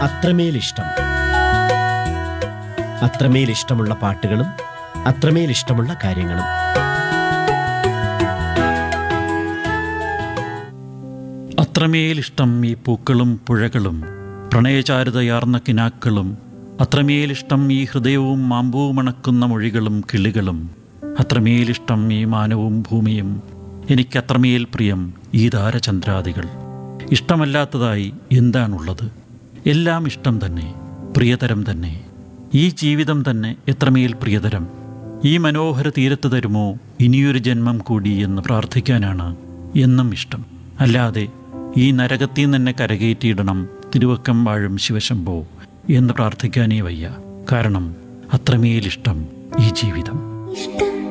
അത്രമേൽ ഇഷ്ടം അത്രമേൽ ഇഷ്ടമുള്ള പാട്ടുകളും അത്രമേൽ ഇഷ്ടമുള്ള കാര്യങ്ങളും അത്രമേൽ ഇഷ്ടം ഈ പൂക്കളും പുഴകളും പ്രണയചാരുതയാർന്ന കിനാക്കളും അത്രമേൽ ഇഷ്ടം ഈ ഹൃദയവും മാമ്പൂവും മണക്കുന്ന മൊഴികളും കിളികളും അത്രമേൽ ഇഷ്ടം ഈ മാനവും ഭൂമിയും എനിക്കത്രമേൽ പ്രിയം ഈ താരചന്ദ്രാദികൾ ഇഷ്ടമല്ലാത്തതായി എന്താണുള്ളത് എല്ലാം ഇഷ്ടം തന്നെ പ്രിയതരം തന്നെ ഈ ജീവിതം തന്നെ എത്രമേൽ പ്രിയതരം ഈ മനോഹര തീരത്ത് തരുമോ ഇനിയൊരു ജന്മം കൂടി എന്ന് പ്രാർത്ഥിക്കാനാണ് എന്നും ഇഷ്ടം അല്ലാതെ ഈ നരകത്തിൽ തന്നെ കരകയറ്റിയിടണം തിരുവക്കം വാഴും ശിവശംഭോ എന്ന് പ്രാർത്ഥിക്കാനേ വയ്യ കാരണം അത്രമേൽ ഇഷ്ടം ഈ ജീവിതം ഇഷ്ടം